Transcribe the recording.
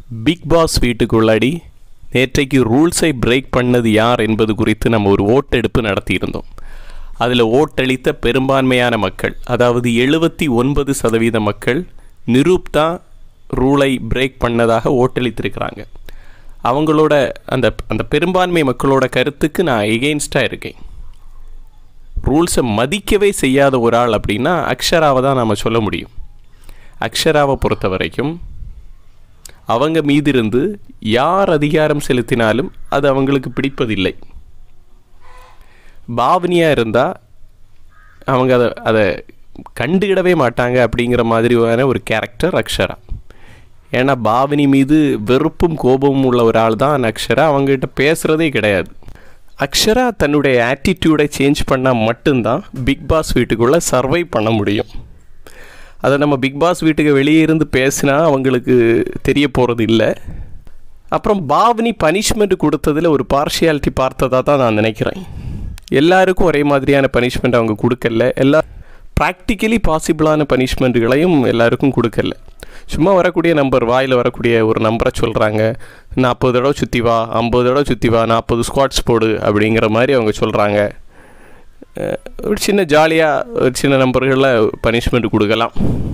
big pass வீட்டுக்குள்ளாடி நேற்றைக்கு ரூல்ஸை break பண்ணது யார் என்பது குறித்து நம்ம ஒரு ஓட்டெடுப்பு நடத்தியிருந்தோம் அதில் ஓட்டளித்த பெரும்பான்மையான மக்கள் அதாவது எழுபத்தி ஒன்பது சதவீத மக்கள் நிரூப் தான் ரூலை பிரேக் பண்ணதாக ஓட்டளித்திருக்கிறாங்க அவங்களோட அந்த அந்த பெரும்பான்மை மக்களோட கருத்துக்கு நான் எகெயின்ஸ்டாக இருக்கேன் ரூல்ஸை மதிக்கவே செய்யாத ஒரு ஆள் அப்படின்னா அக்ஷராவை தான் நாம் சொல்ல முடியும் அக்ஷராவை பொறுத்த வரைக்கும் அவங்க மீதிருந்து யார் அதிகாரம் செலுத்தினாலும் அது அவங்களுக்கு பிடிப்பதில்லை பாவனியாக இருந்தால் அவங்க அதை அதை கண்டுகிடவே மாட்டாங்க அப்படிங்கிற மாதிரியான ஒரு கேரக்டர் அக்ஷரா ஏன்னா பாவனி மீது வெறுப்பும் கோபமும் உள்ள ஒரு ஆள் தான் அக்ஷரா அவங்ககிட்ட பேசுகிறதே கிடையாது அக்ஷரா தன்னுடைய ஆட்டிடியூடை சேஞ்ச் பண்ணால் மட்டும்தான் பிக் பாஸ் வீட்டுக்குள்ளே சர்வை பண்ண முடியும் அதை நம்ம பிக் பாஸ் வீட்டுக்கு வெளியே இருந்து பேசினா அவங்களுக்கு தெரிய போகிறது இல்லை அப்புறம் பாவனி பனிஷ்மெண்ட் கொடுத்ததில் ஒரு பார்ஷியாலிட்டி பார்த்ததாக தான் நான் நினைக்கிறேன் எல்லாருக்கும் ஒரே மாதிரியான பனிஷ்மெண்ட் அவங்க கொடுக்கல எல்லா ப்ராக்டிக்கலி பாசிபிளான பனிஷ்மெண்ட்டுகளையும் எல்லாருக்கும் கொடுக்கல சும்மா வரக்கூடிய நம்பர் வாயில் வரக்கூடிய ஒரு நம்பரை சொல்கிறாங்க நாற்பது தடவை சுற்றி வா ஐம்பது தடவை சுற்றி வா நாற்பது ஸ்குவாட்ஸ் போடு அப்படிங்கிற மாதிரி அவங்க சொல்கிறாங்க ஒரு சின்ன ஜாலியாக ஒரு சின்ன நம்பர்களில் பனிஷ்மெண்ட் கொடுக்கலாம்